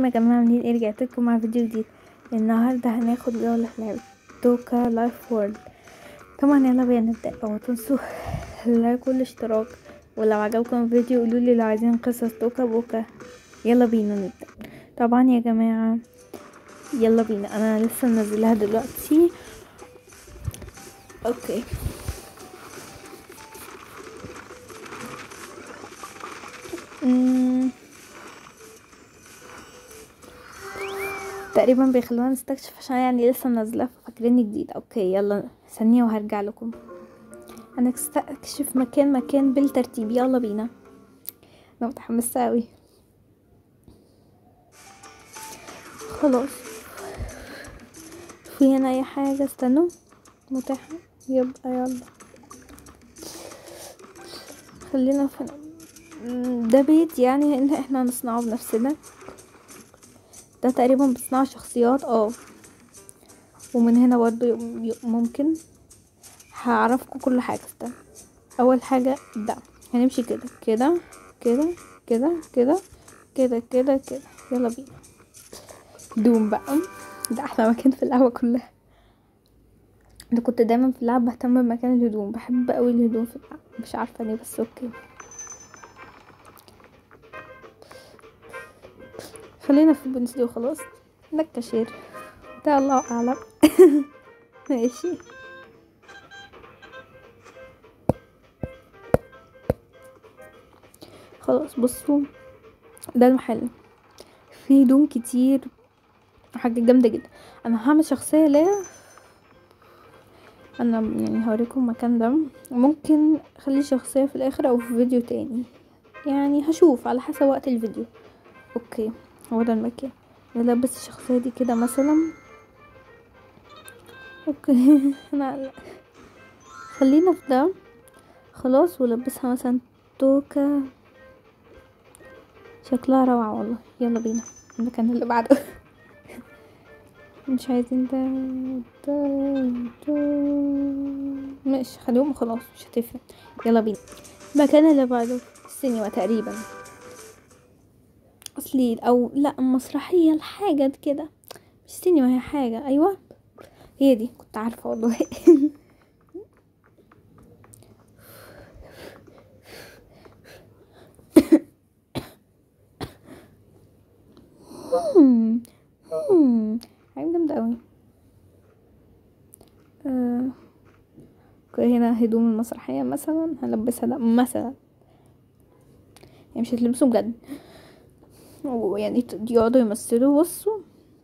ازيكم يا جماعه عاملين ايه رجعت لكم مع فيديو جديد النهارده هناخد جوله في لعبه توكا لايف وورلد طبعا يلا بينا نبدا اوعوا تنسوا اللايك والاشتراك ولو عجبكم الفيديو قولوا لي لو عايزين قصص توكا بوكا يلا بينا نبدا طبعا يا جماعه يلا بينا انا لسه منزلها دلوقتي اوكي مم. تقريبا بيخلونا نستكشف عشان يعني لسه منزلها فاكريني جديد اوكي يلا ثانية وهرجع لكم هنستكشف مكان مكان بالترتيب يلا بينا انا متحمسة اوي خلاص في هنا اي حاجة استنوا متاحة يبقى يلا خلينا في ده بيت يعني ان احنا نصنعه بنفسنا ده تقريبا بصناع شخصيات اه ومن هنا برضو ممكن هعرفكم كل حاجة استنى اول حاجة ده هنمشي كده كده كده كده كده كده كده كده يلا بينا دوم بقى ده احلى مكان في اللعبة كلها انا كنت دايما في اللعبة بهتم بمكان الهدوم بحب قوي الهدوم في اللعبة مش عارفة ليه بس اوكي خلينا في البنس دي وخلاص ده الكاشير ده الله اعلم ماشي خلاص بصوا ده المحل فيه هدوم كتير حاجة جامدة جدا انا هعمل شخصية ليا انا يعني هوريكم المكان ده ممكن اخلي شخصية في الاخر او في فيديو تاني يعني هشوف على حسب وقت الفيديو اوكي هو ده المكان نلبس الشخصية دي كده مثلا اوكي انا خلينا في ده خلاص ولبسها مثلا توكا شكلها روعة والله يلا بينا المكان اللي بعده مش عايزين ده ده ده ماشي خليهم خلاص مش هتفرق يلا بينا المكان اللي بعده السينما تقريبا اصلي او لا مسرحيه الحاجه كده مش سينما هي حاجه ايوه هي دي كنت عارفه والله حاجه جامده قوي آه. هنا هدوم المسرحيه مثلا هلبسها ده مثلا يعني مش هتلبسوا بجد ويعني يقعدوا يمثلوا بصوا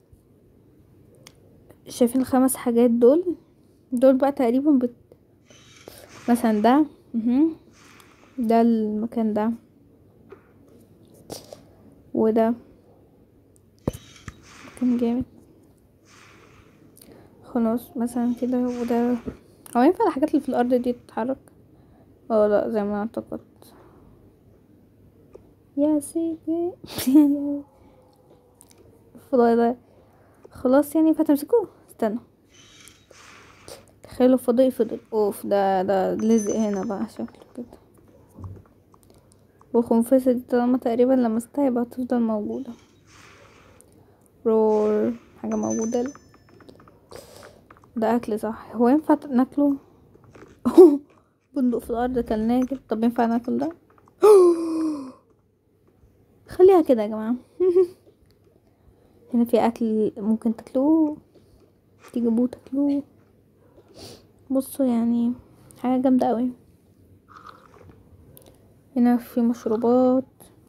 شايفين الخمس حاجات دول دول بقى تقريبا بت... مثلا ده ده المكان ده وده كان جامد خلاص مثلا كده وده هو ينفع الحاجات اللي في الارض دي تتحرك اه لا زي ما اعتقدت يا سيدي الفضاء ده خلاص يعني فتمسكوه استنى تخيلوا فضائي فضل اوف ده ده لزق هنا بقى شكله كده والخنفسة دي طالما تقريبا لمستها يبقى هتفضل موجودة رور حاجة موجودة ده اكل صح هو ينفع ناكله بندق في الارض كان ناكل طب ينفع ناكل ده خليها كده يا جماعة هنا في اكل ممكن تاكلوه تجيبوه تاكلوه بصوا يعني حاجة جامدة اوي هنا في مشروبات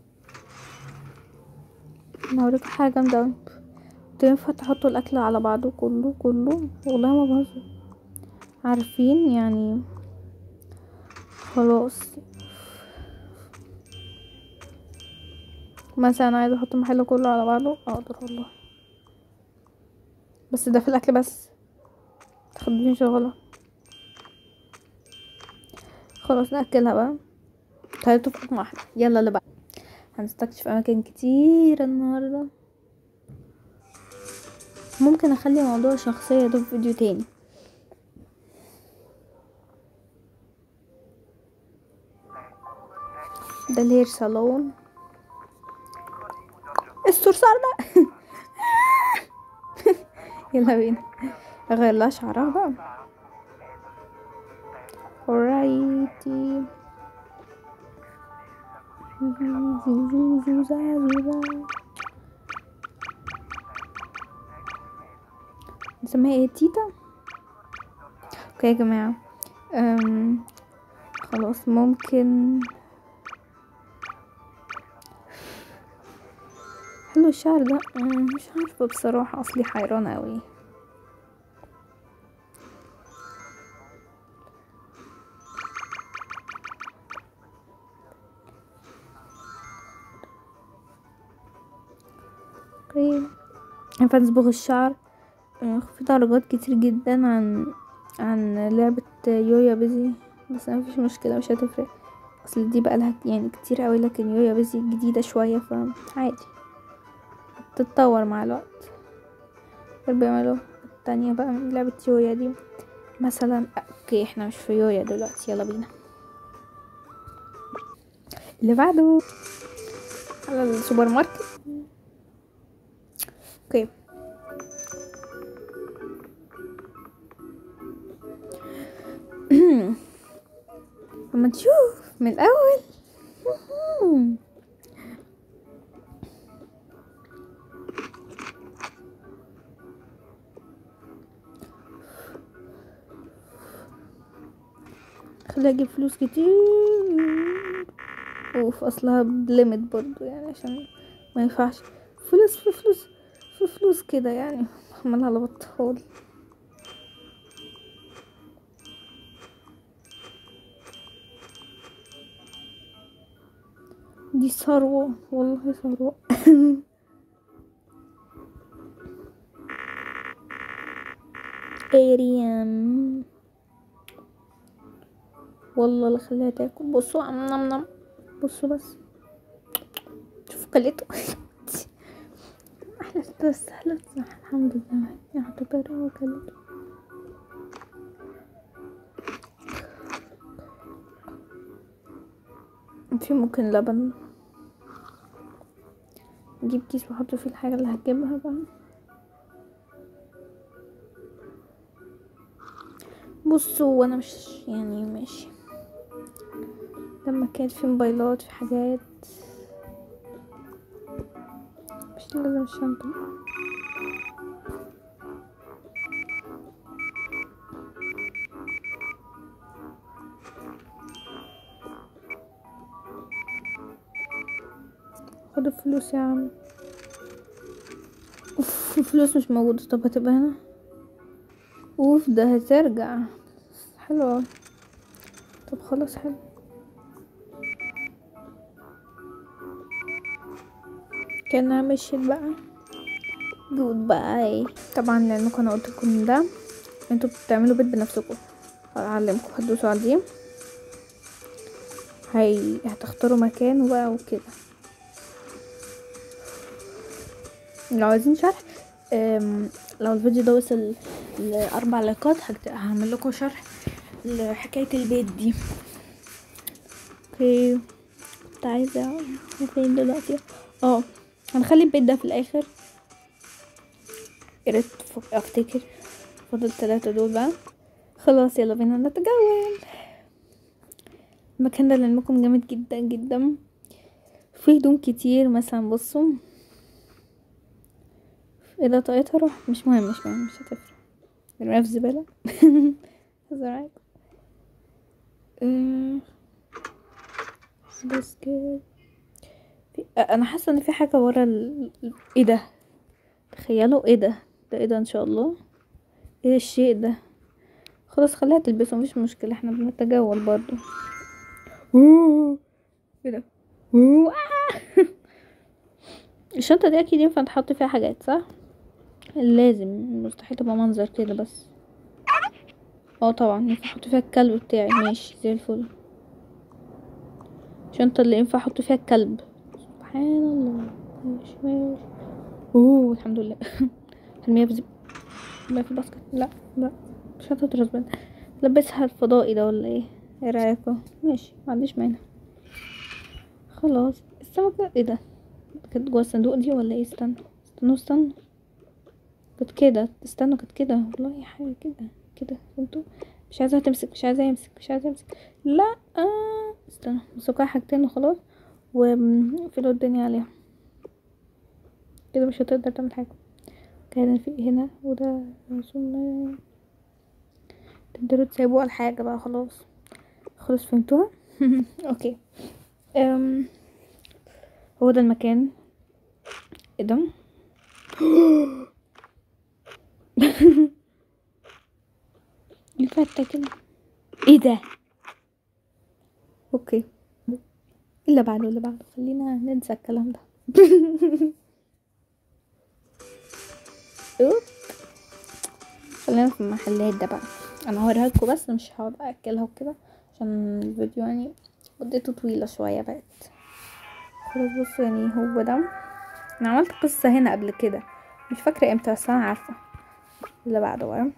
هوريك حاجة جامدة اوي تنفع تحطوا الاكل على بعضه كله كله والله ما بهزر عارفين يعني خلاص مثلا عايزه احط المحل كله على بعضه اقدر والله بس ده في الاكل بس تاخدوني شغله خلاص ناكلها بقى تلاتة في واحدة يلا اللي بقى هنستكشف اماكن كتير النهارده ممكن اخلي موضوع الشخصيه ده في فيديو تاني ده الهير صالون الصرصار ده يلا بينا اغير لها شعرها بقى alrighty نسميها ايه تيتا اوكي يا جماعة أم خلاص ممكن حلو الشعر ده أم، مش عارفة بصراحة اصلي حيرانة اوي اوكي ينفع نصبغ الشعر أه، في درجات كتير جدا عن عن لعبة يويا بيزي بس مفيش مشكلة مش هتفرق اصل دي بقى لها يعني كتير اوي لكن يويا بيزي جديدة شوية فعادي تتطور مع الوقت دول بيعملوا التانية بقى من لعبة يويا دي مثلا اوكي احنا مش في يويا دلوقتي يلا بينا اللي بعده على السوبر ماركت اوكي لما تشوف من الاول خليها اجيب فلوس كتير اوف اصلها بليمت برضو يعني عشان ما ينفعش فلوس في فلوس في فلوس كده يعني عمالها على بطال دي ثروة والله ثروة اريم والله لا خليها تاكل بصوا عم نم نم بصوا بس شوفوا كلته احلى بس احلى الحمد لله يا اعتبرها وكلته في ممكن لبن نجيب كيس واحطه فيه الحاجة اللي هتجيبها بقى بصوا وانا مش يعني ماشي لما كان في موبايلات في حاجات مش لازم الشنطة خد الفلوس يا عم اوف الفلوس مش موجودة طب هتبقى هنا اوف ده هترجع حلوة طب خلاص حلو كانها مشيت بقى جود باي طبعا لانكم انا قلت لكم ده انتوا بتعملوا بيت بنفسكم هعلمكم هتدوسوا على دي هي هتختاروا مكان بقى وكده لو عايزين شرح أم، لو الفيديو ده وصل لأربع لايكات هكت- هعمل لكم شرح لحكاية البيت دي اوكي كنت عايزة فين دلوقتي اه هنخلي البيت ده في الآخر ياريت ف- افتكر فاضل تلاتة دول بقى خلاص يلا بينا نتجول المكان ده لعلمكم جامد جدا جدا فيه هدوم كتير مثلا بصوا ايه ده طاقتها روح مش مهم مش مهم مش هتفرق نرميها في الزبالة زراعك بس كده في... انا حاسه ان في حاجه ورا ال... ال- ايه ده تخيلوا ايه ده ده ايه ده ان شاء الله ايه الشيء ده خلاص خليها تلبسه مفيش مشكله احنا بنتجول برضو أوه. ايه ده أوه. آه. الشنطه دي اكيد ينفع تحط فيها حاجات صح لازم مستحيل تبقى منظر كده بس اه طبعا ينفع احط فيها الكلب بتاعي ماشي زي الفل الشنطة اللي ينفع احط فيها الكلب سبحان الله ماشي ماشي اوه الحمد لله هرميها في زب هرميها في الباسكت لا لا شنطة رزبان لبسها الفضائي ده ولا ايه ايه رايكم ماشي ما عنديش مانع خلاص السمكة ايه ده كانت جوه الصندوق دي ولا ايه استنى استنوا استنوا كانت كده استنوا كانت كده والله حاجة كده كده فهمتوا مش عايزة تمسك مش عايزة يمسك مش عايزة يمسك لا آه. استنى مسكوها حاجتين وخلاص وقفلوا الدنيا عليها كده مش هتقدر تعمل حاجة كان في هنا وده رسوم تقدروا تسيبوها الحاجة بقى خلاص خلاص فهمتوها اوكي أم. هو ده المكان ايه ده ينفع كده ايه ده اوكي اللي بعده اللي بعده خلينا ننسى الكلام ده أوب. خلينا في المحلات ده بقى انا هوريها لكم بس مش هقعد اكلها وكده عشان الفيديو يعني مدته طويله شويه بقت خلاص بصوا يعني هو ده انا عملت قصه هنا قبل كده مش فاكره امتى بس انا عارفه اللي بعده بقى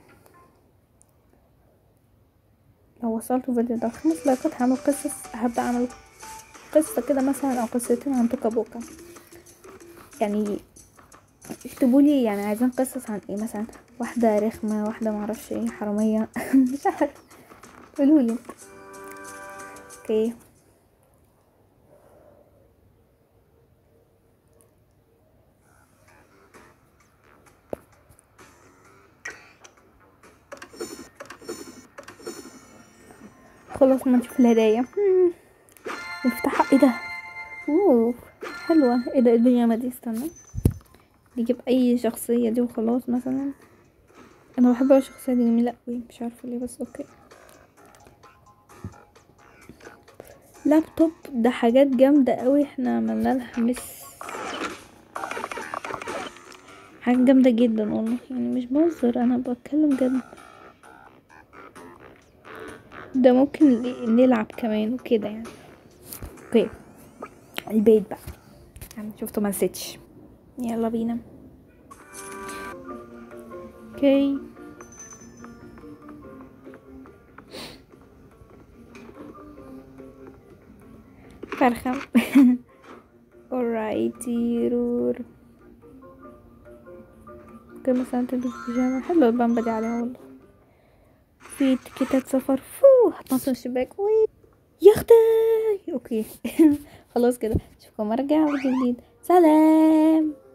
لو وصلت الفيديو ده خمس لايكات هعمل قصص هبدا اعمل قصه كده مثلا او قصتين عن توكا بوكا يعني اكتبوا لي يعني عايزين قصص عن ايه مثلا واحده رخمه واحده معرفش ايه حراميه مش عارفه قولوا لي اوكي خلاص ما نشوف الهدايا مم. نفتحها ايه ده اوه حلوة ايه ده البيجامة دي استنى نجيب اي شخصية دي وخلاص مثلا انا بحب اوي الشخصية دي جميلة اوي مش عارفة ليه بس اوكي لابتوب ده حاجات جامدة اوي احنا عملنا لها مس حاجة جامدة جدا والله يعني مش بهزر انا بتكلم جد ده ممكن نلعب كمان وكده يعني اوكي البيت بقى يعني شفتوا ما نسيتش يلا بينا اوكي فرخة alrighty رور اوكي مثلا تلبس بيجامة حلوة البامبا دي عليها والله في تيكيتات سفر فو هتنط من الشباك وي يا اختي اوكي خلاص كده اشوفكم مرة جاية فيديو جديد سلام